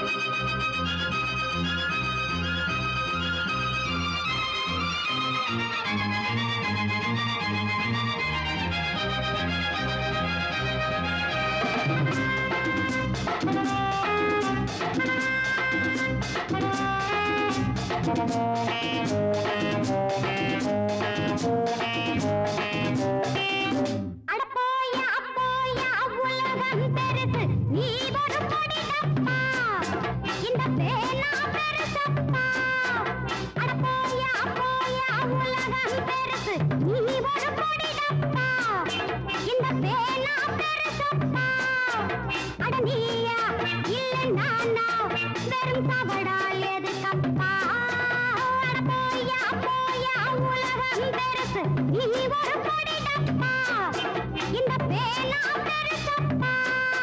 அட போயா போயா உலகம் பெருசு நீ ஒரு பொடி டப்பா இந்த பேனா பெருசப்பா அட போயா போயா உலகம் பெருசு நீ ஒரு பொடி டப்பா இந்த பேனா பெருசப்பா அட நீயா இல்ல நானா வெறும் சவடா எது கப்பா அட போயா போயா உலகம் பெருசு நீ ஒரு பொடி டப்பா இந்த பேனா பெருசப்பா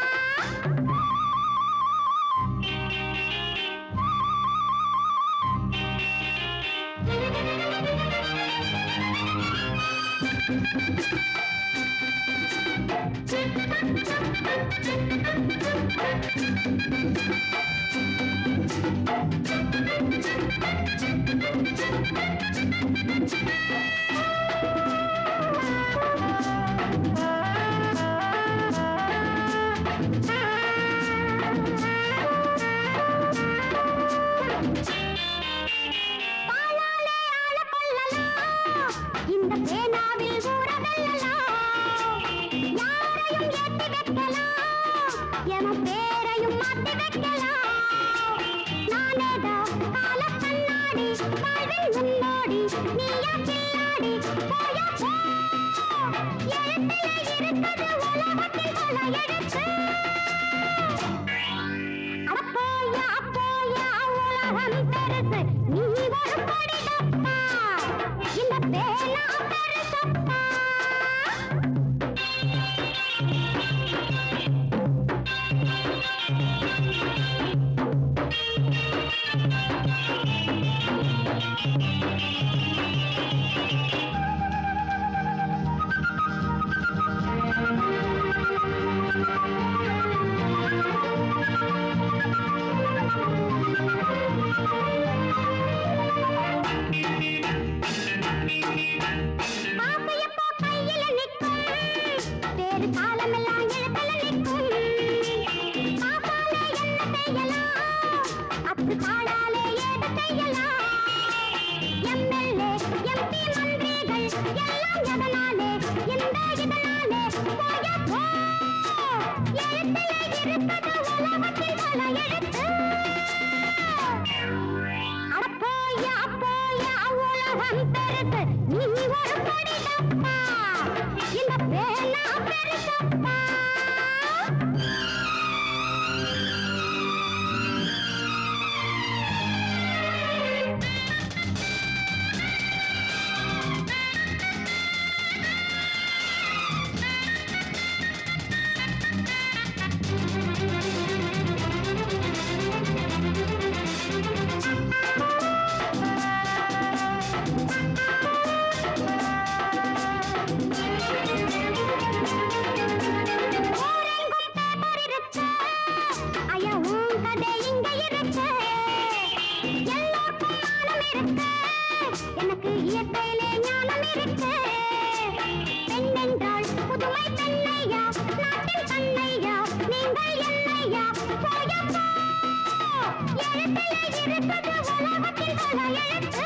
பாலாலே ஆள கொள்ளலாம் இந்த பேனாவில் ஊற வெல்லலாம் யாரையும் ஏத்தி வைக்கலாம் எமன் பேரையும் மாத்தி வைக்கலாம் நானேதா கால கண்ணாடி வாழ்வில் முன்னோடி நீயா கில்லாடி போயா போ எழுத்திலே இருக்குது உலகத்தில் பல எழுத்து அட போயா போயா உலகம் பெருசு நீ ஒரு பொடி டப்பா இந்த பேனா பெருசப்பா ஆசையப்போ கையில நிக்கும் வேறு காலமெல்லாம் எழுத்துல நிக்கும் காசாலே என்ன செய்யலாம் அத்து காடாலே ஏது செய்யலாம் எம்எல்ஏ எம்பி மந்திரிகள் எல்லாம் எதனாலே இந்த இதனாலே போயா போ எழுத்திலே இருக்குது உலகத்தில் பல எழுத்து அட போயா போயா உலகம் பெருசு நீ ஒரு பொடி டப்பா இந்த பேனா பெருசப்பா ஊரெங்கும் பேப்பர் இருக்கு ஐயா உன் கதை இங்க இருக்கு எல்லோருக்கும் மானம் இருக்கு எனக்கு இயற்கையிலே ஞானம் இருக்கு பெண் என்றால் புதுமை பெண்ணையா நாட்டின் கண்ணையா நீங்கள் என்னையா போயா போ எழுத்திலே இருக்குது உலகத்தில் பல எழுத்து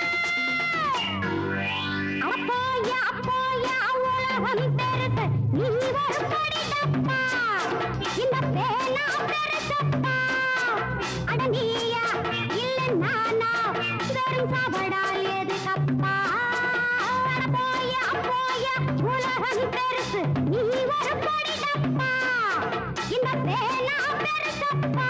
அட போயா போயா உலகம் பெருசு நீ ஒரு பொடி டப்பா இந்த பேனா பெருசப்பா அட நீயா இல்ல நானா வெறும் சாபடா எது கப்பா அட போயா போயா உலகம் பெருசு நீ ஒரு பொடி டப்பா இந்த பேனா பெருசப்பா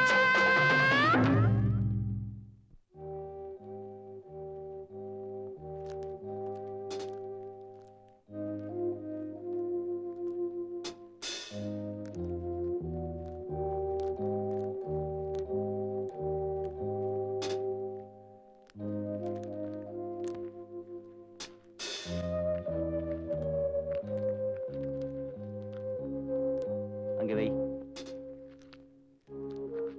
அங்க வை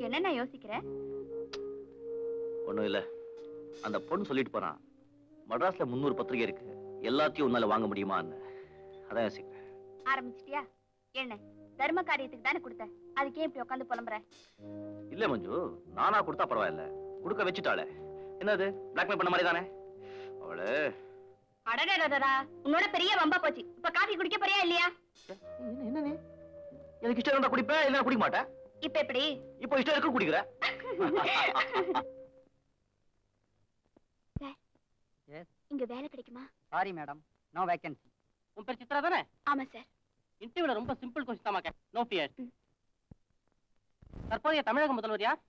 என்னென்ன யோசிக்கிற ஒண்ணும் இல்ல அந்த பொண்ணு சொல்லிட்டு போறான் மட்ராஸ்ல முந்நூறு பத்திரிகை இருக்கு எல்லாத்தையும் உன்னால வாங்க முடியுமான்னு அதான் யோசிக்கிறேன் ஆரம்பிச்சிட்டியா என்ன தர்ம காரியத்துக்கு தானே கொடுத்த அதுக்கே இப்படி உட்காந்து புலம்புற இல்ல மஞ்சு நானா கொடுத்தா பரவாயில்ல கொடுக்க வச்சுட்டாளே என்னது பிளாக்மெயில் பண்ண மாதிரி தானே அவளு அடடடடா உன்னோட பெரிய வம்பா போச்சு இப்ப காஃபி குடிக்க போறியா இல்லையா என்ன என்ன நீ எனக்கு இஷ்டம் இருந்தா குடிப்பேன் இல்லைன்னா குடிக்க மாட்டேன் இப்ப எப்படி இப்போ இஷ்டம் இருக்கு குடிக்கிற இங்க வேலை கிடைக்குமா சாரி மேடம் நோ வேகன்சி உன் பேர் சித்ரா தானே ஆமா சார் இன்டர்வியூல ரொம்ப சிம்பிள் கொஸ்டின் தான் கேட்க நோ ஃபியர் ம். தற்போதைய தமிழக முதல்வர் யார்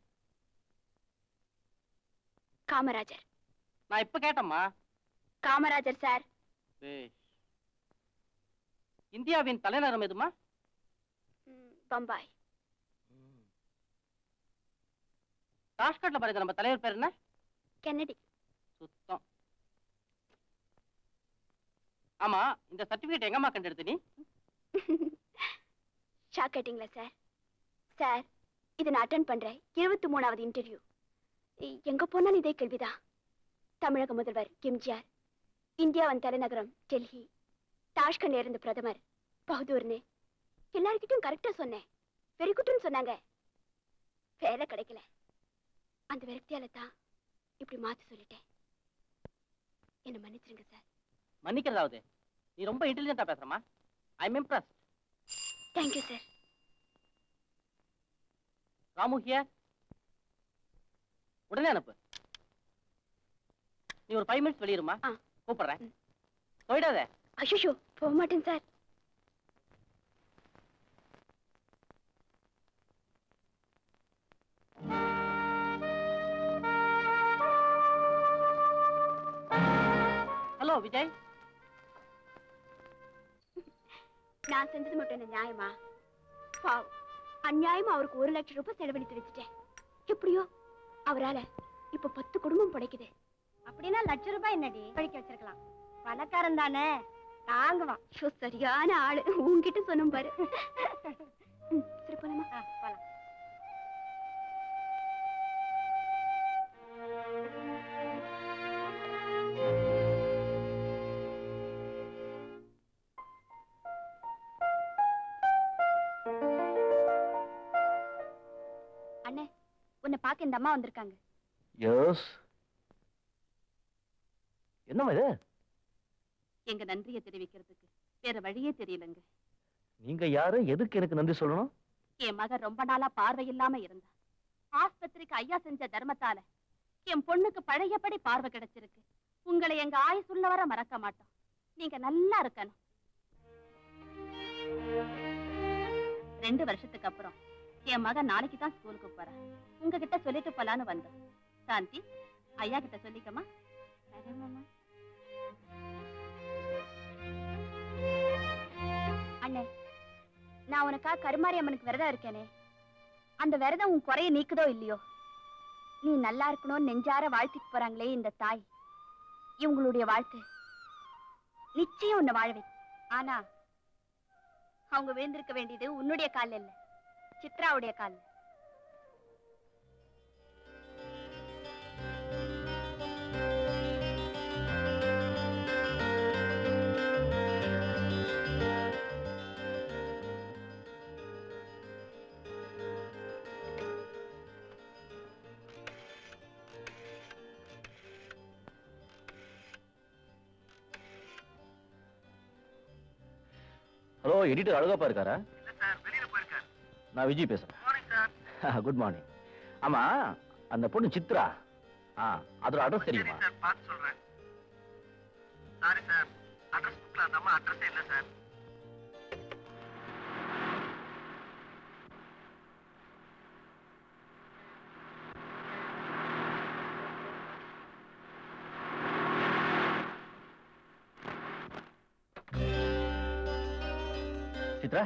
காமராஜர் நான் இப்ப கேட்டேம்மா காமராஜர் சார் பேஷ். இந்தியாவின் தலைநகரம் எதுமா ம், பம்பாய் ராஷ்காட்ல பாருங்க நம்ம தலைவர் பேர் என்ன கென்னடி சுத்தம் ஆமா இந்த சர்டிபிகேட் எங்கம்மா கண்டெடுத்து நீ ஷாக் ஆயிட்டீங்களா சார் சார் இதை நான் அட்டன் பண்றேன் இருபத்தி மூணாவது இன்டர்வியூ எங்க போனாலும் இதே கேள்விதான் தமிழக முதல்வர் எம்ஜிஆர் இந்தியாவின் தலைநகரம் டெல்லி தாஷ்கண்ட் இருந்த பிரதமர் பகதூர்னு எல்லார்கிட்டயும் கரெக்டா சொன்னேன் வெரி குட்னு சொன்னாங்க வேலை கிடைக்கல அந்த விரக்தியால தான் இப்படி மாத்தி சொல்லிட்டேன் என்ன மன்னிச்சிருங்க சார் மன்னிக்கிறதாவது நீ ரொம்ப இன்டெலிஜென்ட்டா பேசுறமா I am impress thank you sir Ramu here உடனே அனுப்பு நீ ஒரு ஃபைவ் மினிட்ஸ் வெளியிருமா ஆ. கூப்பிடுறேன் ம். போயிடாத ஐயோ போக மாட்டேன் சார் ஹலோ விஜய் நான் செஞ்சது மட்டும் என்ன நியாயமா பாவ் அநியாயமா அவருக்கு ஒரு லட்சம் ரூபாய் செலவழித்து வச்சுட்டேன் எப்படியோ அவரால இப்ப பத்து குடும்பம் பிழைக்குது அப்படின்னா லட்சம் ரூபாய் என்னடி படிக்க வச்சிருக்கலாம் பணக்காரன் தானே தாங்குவான் ஷோ சரியான ஆளு உன்கிட்ட சொன்னும் பாரு ம், சரி போலாமா போலாம் அண்ணே உன்னை பார்க்க இந்த அம்மா வந்திருக்காங்க எஸ் என்னம்மா இது எங்க நன்றியை தெரிவிக்கிறதுக்கு வேற வழியே தெரியலங்க நீங்க யாரு எதுக்கு எனக்கு நன்றி சொல்லணும் என் மகன் ரொம்ப நாளா பார்வை இல்லாம இருந்தா ஆஸ்பத்திரிக்கு ஐயா செஞ்ச தர்மத்தால என் பொண்ணுக்கு பழையபடி பார்வை கிடைச்சிருக்கு உங்களை எங்க ஆயுசுள்ள வர மறக்க மாட்டோம் நீங்க நல்லா இருக்கணும் ரெண்டு வருஷத்துக்கு அப்புறம் என் மகன் நாளைக்கு தான் ஸ்கூலுக்கு போறா உங்ககிட்ட சொல்லிட்டு போலான்னு வந்தோம் சாந்தி ஐயா கிட்ட சொல்லிக்கமா அண்ணே நான் உனக்கா கருமாரி அம்மனுக்கு விரதம் இருக்கேனே அந்த விரதம் உன் குறைய நீக்குதோ இல்லையோ நீ நல்லா இருக்கணும்னு நெஞ்சார வாழ்த்திட்டு போறாங்களே இந்த தாய் இவங்களுடைய வாழ்த்து நிச்சயம் உன்னை வாழ வை ஆனா அவங்க விழுந்திருக்க வேண்டியது உன்னுடைய கால்ல இல்ல சித்ராவுடைய கால்ல ஹலோ எடிட்டர் அழகாப்பா இருக்காரா நான் விஜய் பேசுறேன் குட் மார்னிங் ஆமா அந்த பொண்ணு சித்ரா ஆ அதோட அட்ரஸ் தெரியுமா பார்த்து சொல்றேன் சாரி சார் அட்ரஸ் புக்ல அந்த அம்மா அட்ரஸே இல்ல sir Chitra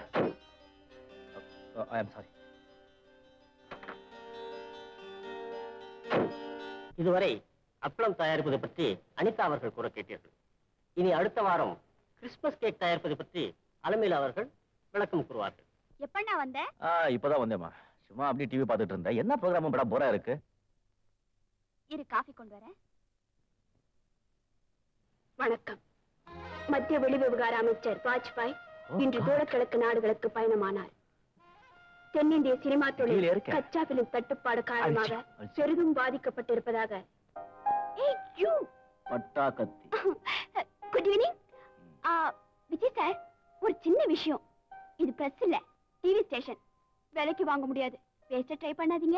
I am sorry இதுவரை அப்பளம் தயாரிப்பது பற்றி அனிதா அவர்கள் கூற கேட்டீர்கள் இனி அடுத்த வாரம் கிறிஸ்துமஸ் கேக் தயாரிப்பது பற்றி அலமேலு அவர்கள் விளக்கம் கூறுவார்கள் எப்பண்ணா வந்த ஆ இப்பதான் வந்தேம்மா சும்மா அப்படியே டிவி பார்த்துட்டு இருந்தேன் என்ன ப்ரோக்ராம் படம் போரா இருக்கு இரு காஃபி கொண்டு வரேன் வணக்கம் மத்திய வெளிவிவகார அமைச்சர் வாஜ்பாய் ஓ, இன்று தூரக்கிழக்கு நாடுகளுக்கு பயணமானார் தென்னிந்திய சினிமா கீழே தொழில் இருக்க. கச்சா பிலிம் தட்டுப்பாடு காரணமாக அழிச்சு, அழிச்சு. பெரிதும் பாதிக்கப்பட்டிருப்பதாக ஏய், you! பட்டா கத்தி குட் ஈவினிங் விஜய் சார் ஒரு சின்ன விஷயம் இது பிரஸ் இல்ல டிவி ஸ்டேஷன் விலைக்கு வாங்க முடியாது வேஸ்ட ட்ரை பண்ணாதீங்க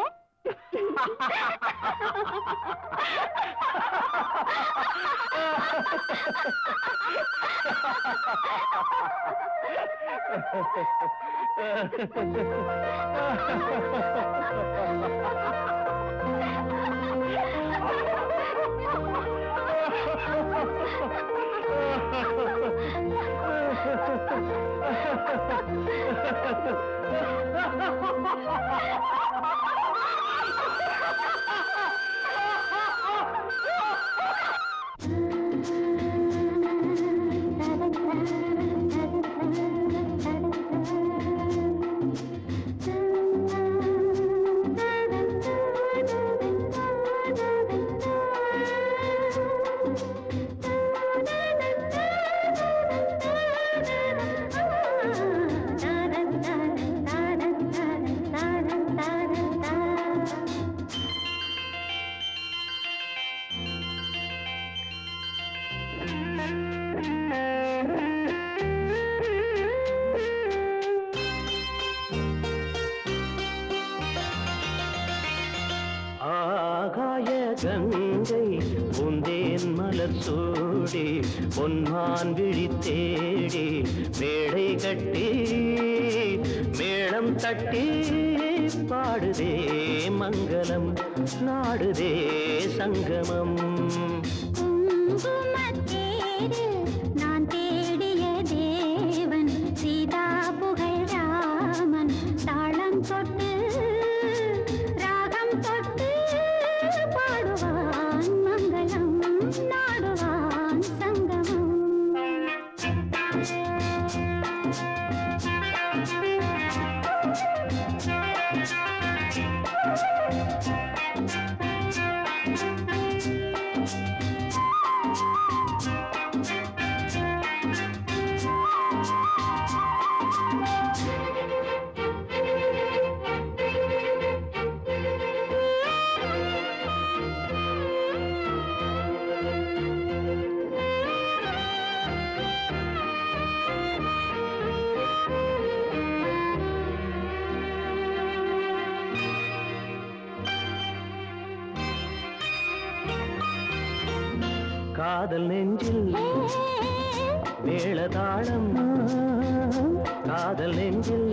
ஆகாய கங்கை பூந்தேன் மலர் சூடி பொன்மான் விழி தேடி மேடை கட்டி மேளம் தட்டி பாடுதே மங்களம் நாடுதே சங்கமம் நான் தேடிய தேவன் சீதா புகழ் ராமன் தாளம் தொட்டு ராகம் தொட்டு பாடுவான் மங்களம் நாடுவான் சங்கமம் காதல் நெஞ்சில் மேளதாளம் காதல் நெஞ்சில்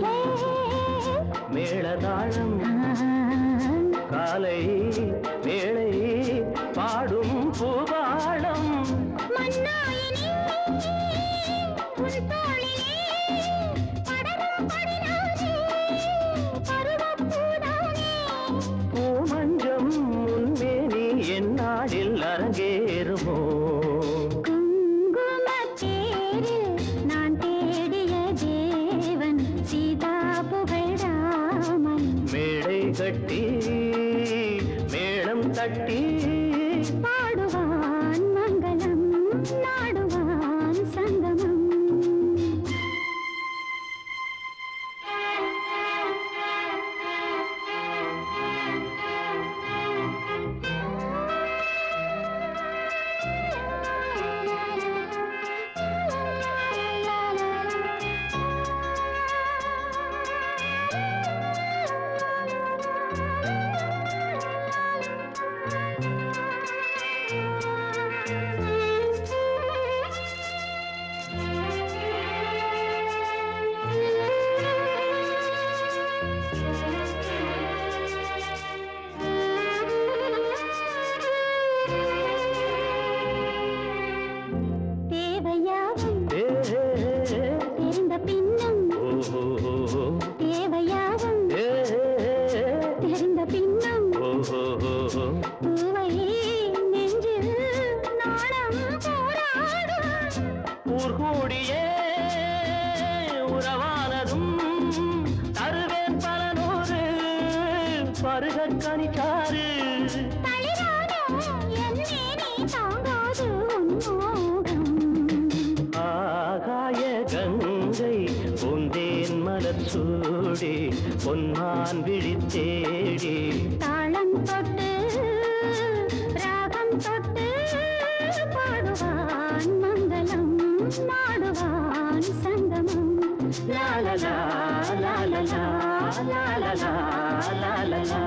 மேளதாளம் காலை வேளை பாடும் பூபாளம் மன்னாயினி உன் தோளிலே படரும் படினானே பருவப்பூதானே பூமஞ்சம் முன்மேனி என்னாடில் அரங்கேறுமோ குங்குமத்தேரில் நான் தேடிய தேவன் சீதா புகழ் ராமன் மேடை கட்டி மேளம் தட்டி பாடுவான் மங்களம் நாடுவான் சங்கமம் தேவையாகும் ஏ, ஏ, ஏ, தெரிந்த பின்னும் ஓ, ஓ, ஓ, ஓ. தேவையாகும் ஏ, ஏ, ஏ, தெரிந்த பின்னும் ஓ, ஓ, ஓ, ஓ. பூவை நெஞ்சில் நாணம் போராடும் ஊர்கூடியே உறவானதும் தருவேன் பல நூறு பருக கனிச்சாரு ஆகாய கங்கை பூந்தேன் மலர் சூடி பொன்மான் விழித்தேடி தாளம் தொட்டு ராகம் தொட்டு பாடுவான் மங்களம் நாடுவான் சங்கமம் லாலலா லாலலா லாலலா லாலலா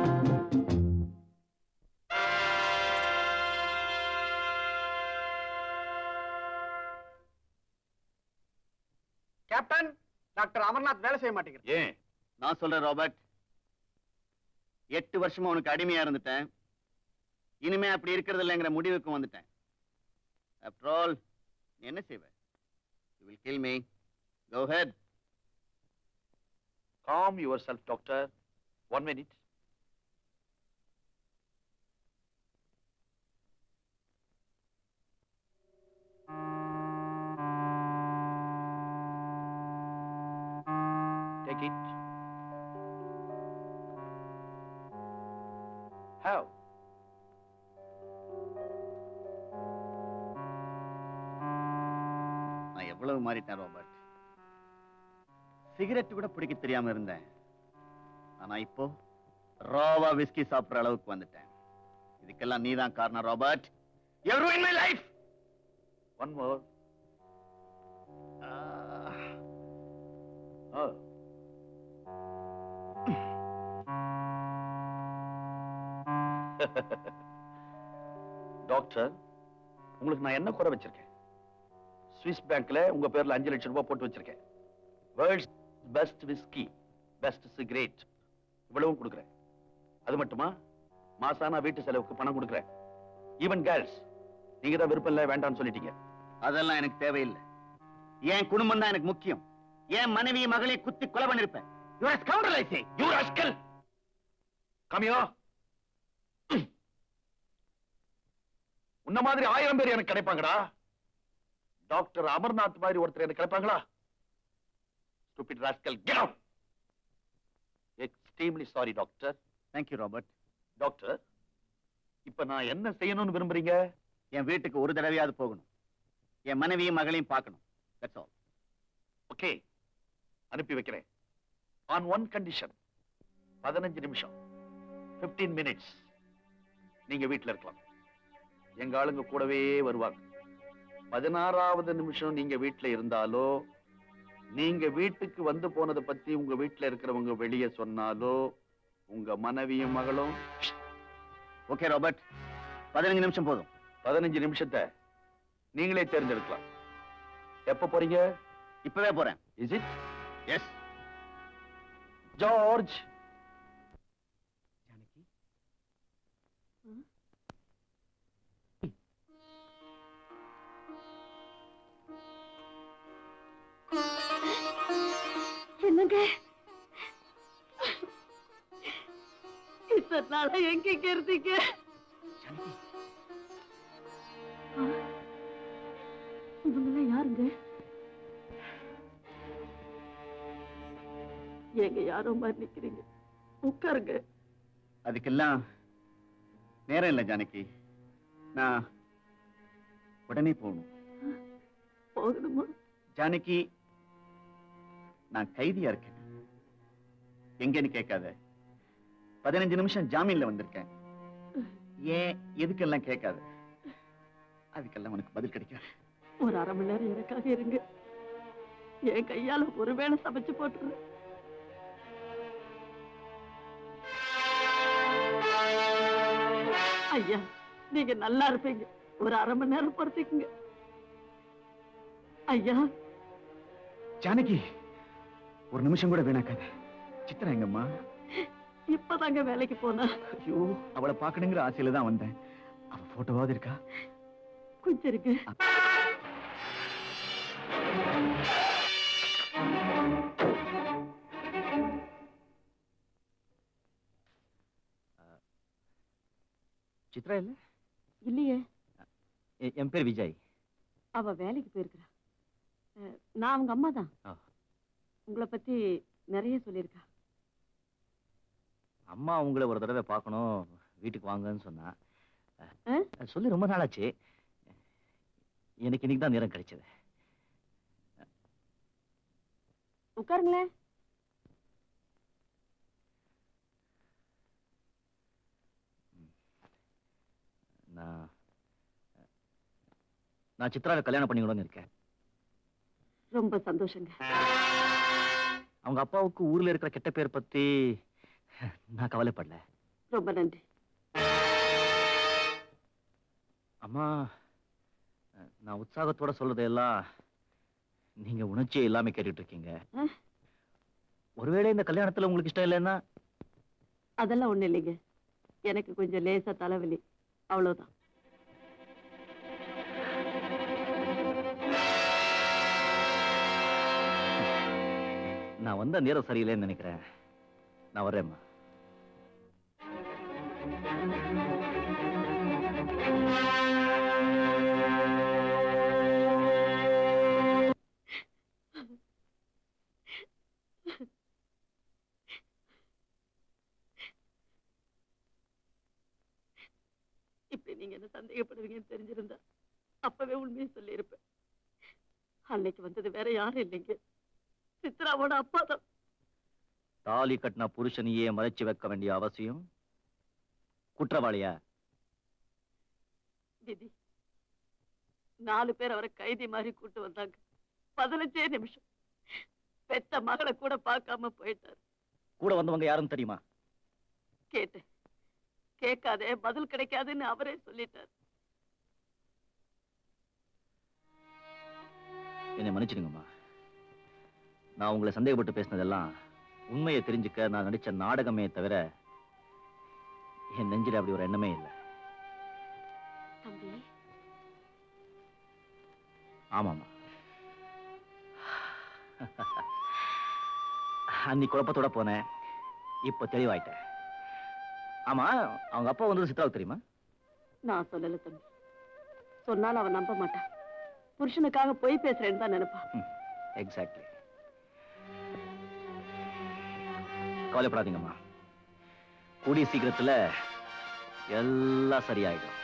கேப்டன் டாக்டர் அமர்நாத் வேலை செய்ய மாட்டேங்கிறார் ஏன் நான் சொல்றேன் ராபர்ட் எட்டு வருஷமா உனக்கு அடிமையா இருந்துட்டேன் இனிமே அப்படி இருக்கிறது இல்லைங்கிற முடிவுக்கு வந்துட்டேன் ஆஃப்டர் ஆல் நீ என்ன செய்வ you will kill me go head calm yourself doctor one minute Take it. How? நான் எவ்வளவு மாறிட்டேன் ராபர்ட் சிகரெட் கூட பிடிக்க தெரியாம இருந்தேன் ஆனா இப்போ ராவா விஸ்கி சாப்பிடுற அளவுக்கு வந்துட்டேன் இதுக்கெல்லாம் நீதான் காரணம் Robert you ruined my life One more. Oh. Doctor உங்களுக்கு நான் என்ன குறை வச்சிருக்கேன் ஸ்விஸ் பேங்க்ல உங்க பேர்ல அஞ்சு லட்சம் ரூபாய் போட்டு வச்சிருக்கேன் world's best whisky best cigarette இவ்வளவும் கொடுக்குறேன் அது மட்டுமா மாசானா வீட்டு செலவுக்கு பணம் கொடுக்குறேன் ஈவன் கேர்ள்ஸ் நீங்க தான் விருப்பம் இல்லை வேண்டாம்னு சொல்லிட்டீங்க அதெல்லாம் எனக்கு தேவையில்லை என் குடும்பம் தான் எனக்கு முக்கியம் என் மனைவி மகளை குத்தி கொலை பண்ணிருப்பேன் You're a scoundrel, I say. You rascal கமியோ உன்ன மாதிரி ஆயிரம் பேர் எனக்கு கிடைப்பாங்கடா டாக்டர் அமர்நாத் மாதிரி ஒருத்தர் எனக்கு கிடைப்பாங்களா stupid rascal get out extremely sorry doctor Thank you, Robert doctor இப்ப நான் என்ன செய்யணும்னு விரும்புறீங்க என் வீட்டுக்கு ஒரு தடவையாவது போகணும் என் மனைவியும் மகளையும் பார்க்கணும் தட்ஸ் ஆல் ஓகே அனுப்பி வைக்கிறேன் ஆன் ஒன் கண்டிஷன் பதினஞ்சு நிமிஷம் 15 மினிட்ஸ் நீங்க வீட்ல இருக்கலாம் எங்க ஆளுங்க கூடவே வருவாங்க பதினாறாவது நிமிஷம் நீங்க வீட்ல இருந்தாலோ நீங்க வீட்டுக்கு வந்து போனதை பத்தி உங்க வீட்ல இருக்கிறவங்க வெளியே சொன்னாலோ உங்க மனைவியும் மகளும் ஓகே ராபர்ட் பதினஞ்சு நிமிஷம் போதும் பதினஞ்சு நிமிஷத்தை நீங்களே தேர்ந்தெடுக்கலாம் எப்ப போறீங்க இப்பவே போறேன் இஸ் இட் எஸ் ஜார்ஜ் என்னங்க இத்தனை நாளா எங்க இருந்தீங்க இவங்கெல்லாம் யாருங்க எங்க யாரோ மாதிரி நிக்கிறீங்க உட்காருங்க அதுக்கெல்லாம் நேரம் இல்லை ஜானகி நான் உடனே போகணும் போகணுமா ஜானகி நான் கைதியா இருக்கேன் எங்கன்னு கேட்காத பதினஞ்சு நிமிஷம் ஜாமீன்ல வந்திருக்கேன் ஏன் எதுக்கெல்லாம் கேட்காத அதுக்கெல்லாம் உனக்கு பதில் கிடைக்காது ஒரு அரை மணி நேரம் எனக்காக இருங்க என் கையால ஒருவேளை சமைச்சு போட்டுறேன் ஐயா நீங்க நல்லா இருப்பீங்க ஒரு அரை மணி நேரம் பொறுத்துக்குங்க ஐயா ஜானகி ஒரு நிமிஷம் கூட வீணாக்காத சித்ரா எங்கம்மா இப்பதாங்க வேலைக்கு போனா ஐயோ அவளை பார்க்கணுங்கிற ஆசையில தான் வந்தேன் அவ போட்டோவாவது இருக்கா கொஞ்சம் இருக்கு சித்ரா இல்ல இல்லையே எ- என் பேர் விஜய் அவ வேலைக்கு போயிருக்கிறா அஹ், நான் அவங்க அம்மா தான் ஆ. உங்களை பத்தி நிறைய சொல்லியிருக்கா அம்மா உங்களை ஒரு தடவை பார்க்கணும் வீட்டுக்கு வாங்கன்னு சொன்னா ஆ? அஹ், சொல்லி ரொம்ப நாளாச்சு எனக்கு இன்னைக்கு தான் நேரம் கிடைச்சது உட்காருங்களேன் நான் நான் சித்ராவை கல்யாணம் பண்ணிக்கணும்னு இருக்கேன் ரொம்ப சந்தோஷங்க அவங்க அப்பாவுக்கு ஊர்ல இருக்கிற கெட்ட பேர் பத்தி நான் கவலைப்படல ரொம்ப நன்றி அம்மா அஹ், நான் உற்சாகத்தோட சொல்றதையெல்லாம் நீங்க உணர்ச்சியே இல்லாம கேட்டுட்டு இருக்கீங்க ஆ? ஒருவேளை இந்த கல்யாணத்துல உங்களுக்கு இஷ்டம் இல்லைன்னா அதெல்லாம் ஒண்ணு இல்லைங்க எனக்கு கொஞ்சம் லேசா தலைவலி அவ்வளவுதான் நான் வந்த நேரம் சரியில்லைன்னு நினைக்கிறேன் நான் வர்றேம்மா இப்படி நீங்க என்ன சந்தேகப்படுவீங்கன்னு தெரிஞ்சிருந்தா அப்பவே உண்மையை சொல்லியிருப்பேன் அன்னைக்கு வந்தது வேற யாரும் இல்லைங்க சித்ராவோட அப்பா தான் தாலி கட்டின புருஷனையே மறைச்சு வைக்க வேண்டிய அவசியம் குற்றவாளியா விதி நாலு பேர் அவரை கைதி மாதிரி கூட்டு வந்தாங்க பதினஞ்சே நிமிஷம் பெத்த மகளை கூட பார்க்காம போயிட்டாரு கூட வந்தவங்க யாருன்னு தெரியுமா கேட்டேன் கேட்காதே பதில் கிடைக்காதுன்னு அவரே சொல்லிட்டார் என்னை மன்னிச்சிடுங்கம்மா நான் உங்களை சந்தேகப்பட்டு பேசினதெல்லாம் உண்மையை தெரிஞ்சுக்க நான் நடிச்ச நாடகமே தவிர என் நெஞ்சில அப்படி ஒரு எண்ணமே இல்லை தம்பி ஆமாம்மா அன்னைக்கு குழப்பத்தோட போனேன் இப்போ தெளிவாயிட்டேன் ஆமா அவங்க அப்பா வந்தது சித்ராவுக்கு தெரியுமா நான் சொல்லல தம்பி சொன்னாலும் அவன் நம்ப மாட்டான் புருஷனுக்காக பொய் பேசுறேன்னு தான் நினைப்பான் எக்ஸாக்ட்லி கவலைப்படாதீங்கம்மா கூடிய சீக்கிரத்துல எல்லாம் சரியாயிடும்